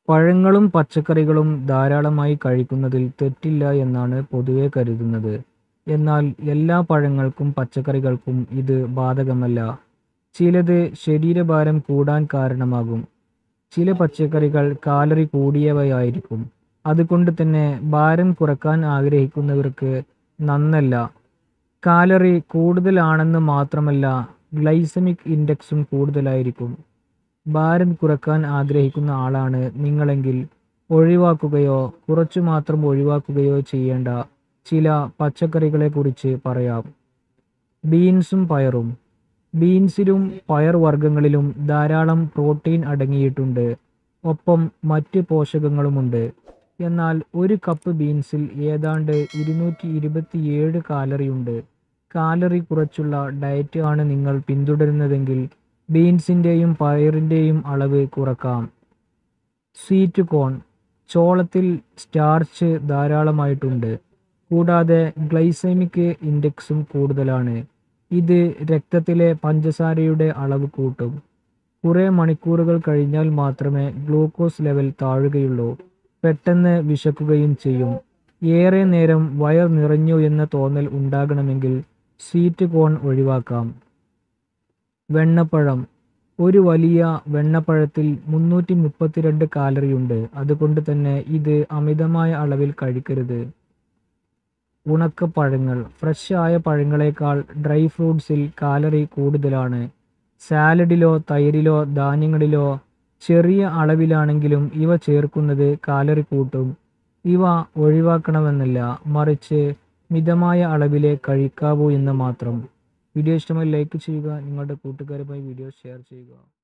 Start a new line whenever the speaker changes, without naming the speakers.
പഴങ്ങളും പച്ചക്കറികളും ധാരാളമായി കഴിക്കുന്നതിൽ തെറ്റില്ല എന്നാണ് പൊതുവെ കരുതുന്നത്. എന്നാൽ എല്ലാ പഴങ്ങൾക്കും പച്ചക്കറികൾക്കും ഇത് ബാധകമല്ല. ചിലത് ശരീരഭാരം കൂടാൻ കാരണമാകും. ചില പച്ചക്കറികൾ കാലറി കൂടിയവയായിരിക്കും. അതുകൊണ്ട് തന്നെ ഭാരം കുറക്കാൻ ആഗ്രഹിക്കുന്നവർക്ക് നന്നല്ല. കാലറി കൂടുതലാണെന്ന് മാത്രമല്ല ഗ്ലൈസമിക് ഇൻഡെക്സും കൂടുതലായിരിക്കും. ഭാരം കുറക്കാൻ ആഗ്രഹിക്കുന്ന ആളാണ് നിങ്ങളെങ്കിൽ ഒഴിവാക്കുകയോ കുറച്ചു മാത്രം ഒഴിവാക്കുകയോ ചെയ്യേണ്ട ചില പച്ചക്കറികളെക്കുറിച്ച് പറയാം. ബീൻസും പയറും. ബീൻസിലും പയർവർഗ്ഗങ്ങളിലും ധാരാളം പ്രോട്ടീൻ അടങ്ങിയിട്ടുണ്ട്. ഒപ്പം മറ്റ് പോഷകങ്ങളുമുണ്ട്. എന്നാൽ ഒരു കപ്പ് ബീൻസിൽ ഏതാണ്ട് ഇരുന്നൂറ്റിയിരുപത്തിയേഴ് കാലറിയുണ്ട്. കാലറി കുറച്ചുള്ള ഡയറ്റ് ആണ് നിങ്ങൾ പിന്തുടരുന്നതെങ്കിൽ ബീൻസിന്റെയും പയറിന്റെയും അളവ് കുറക്കാം. Sweet corn. ചോളത്തിൽ സ്റ്റാർച്ച് ധാരാളമായിട്ടുണ്ട്. കൂടാതെ ഗ്ലൈസെമിക് ഇൻഡെക്സും കൂടുതലാണ്. ഇത് രക്തത്തിലെ പഞ്ചസാരയുടെ അളവ് കൂട്ടും. കുറെ മണിക്കൂറുകൾ കഴിഞ്ഞാൽ മാത്രമേ ഗ്ലൂക്കോസ് ലെവൽ താഴുകയുള്ളൂ. പെട്ടെന്ന് വിശക്കുകയും ചെയ്യും. ഏറെ നേരം വയർ നിറഞ്ഞു എന്ന തോന്നൽ ഉണ്ടാകണമെങ്കിൽ സ്വീറ്റ് കോൺ ഒഴിവാക്കാം. വെണ്ണപ്പഴം. ഒരു വലിയ വെണ്ണപ്പഴത്തിൽ മുന്നൂറ്റിമുപ്പത്തിരണ്ട് കാലറിയുണ്ട്. അതുകൊണ്ട് തന്നെ ഇത് അമിതമായ അളവിൽ കഴിക്കരുത്. ഉണക്കപ്പഴങ്ങൾ. ഫ്രഷ് ആയ പഴങ്ങളേക്കാൾ ഡ്രൈ ഫ്രൂട്ട്സിൽ കാലറി കൂടുതലാണ്. സാലഡിലോ തൈരിലോ ധാന്യങ്ങളിലോ ചെറിയ അളവിലാണെങ്കിലും ഇവ ചേർക്കുന്നത് കാലറി കൂട്ടും. ഇവ ഒഴിവാക്കണമെന്നല്ല. മറിച്ച് മിതമായ അളവിലേ കഴിക്കാവൂ എന്ന് മാത്രം. വീഡിയോ ഇഷ്ടമായി ലൈക്ക് ചെയ്യുക. നിങ്ങളുടെ കൂട്ടുകാരുമായി വീഡിയോ ഷെയർ ചെയ്യുക.